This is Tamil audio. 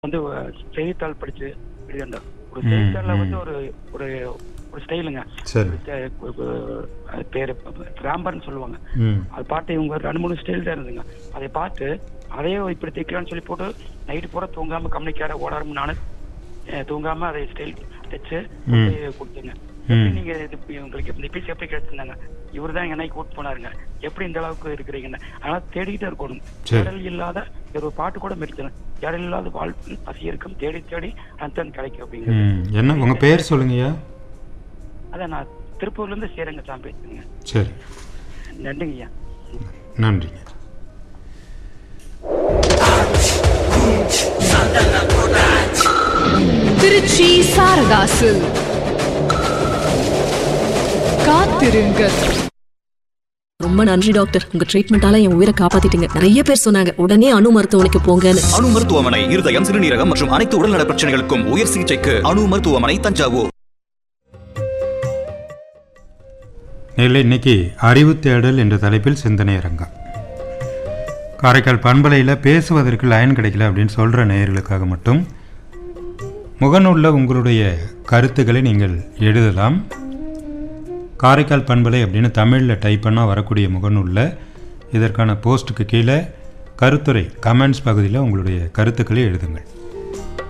வந்து அஹ், செய்தித்தாள் படிச்சு எழுதியிருந்தேன் ஒரு ம், செய்தித்தாள்ல வந்து ம். ஒரு ஒரு ஒரு ஸ்டைலுங்க சரி அது பேரு ராம்பர்னு சொல்லுவாங்க ம் அது பாட்டு இவங்க ரெண்டு மூணு ஸ்டைல் தான் இருந்துங்க அதை பார்த்து அதையே இப்படி தைக்கலாம்னு சொல்லி போட்டு நைட்டு பூரா தூங்காம கம்யூனிக்கார ஓடாரம் நானு அஹ், தூங்காம அதை ஸ்டைல் தைச்சு ம். கொடுத்துங்க ம். எப்படி நீங்க இது இப்ப உங்களுக்கு இந்த பீஸ் எப்படி கிடைச்சிருந்தாங்க இவர் தான் என்னை கூட்டு போனாருங்க எப்படி இந்த அளவுக்கு இருக்கிறீங்கன்னு அதனால தேடிக்கிட்டே இருக்கணும் சரி. தேடல் இல்லாத ஒரு பாட்டு கூட மெரிச்சல தேடல் இல்லாத வாழ்வு பசி இருக்கும் தேடி தேடி அந்தன் கிடைக்கும் அப்படிங்கிறது ம் என்ன உங்கள் பேர் சொல்லுங்கய்யா அதான் நான் திருப்பூர்ல இருந்து சேரங்க சாமி பேசுங்க சரி நன்றிங்கய்யா நன்றிங்க திருச்சி சாரதாசு காத்திருங்கள் ரொம்ப நன்றி டாக்டர் உங்க ட்ரீட்மெண்டால என் உயிரை காப்பாத்திட்டீங்க நிறைய பேர் சொன்னாங்க உடனே அணு மருத்துவமனைக்கு போங்கன்னு அணு மருத்துவமனை இருதயம் சிறுநீரகம் மற்றும் அனைத்து உடல்நல பிரச்சனைகளுக்கும் உயர் சிகிச்சைக்கு அணு மருத்துவமனை தஞ்சாவூர் நெல்லை இன்னைக்கு அறிவு தேடல் என்ற தலைப்பில் சிந்தனை அரங்கம் காரைக்கால் பண்பலையில் பேசுவதற்கு லைன் கிடைக்கல அப்படின்னு சொல்கிற நேயர்களுக்காக மட்டும் முகநூலில் உங்களுடைய கருத்துக்களை நீங்கள் எழுதலாம் காரைக்கால் பண்பலை அப்படின்னு தமிழில் டைப் பண்ணால் வரக்கூடிய முகநூலில் இதற்கான போஸ்ட்டுக்கு கீழே கருத்துரை கமெண்ட்ஸ் பகுதியில் உங்களுடைய கருத்துக்களை எழுதுங்கள்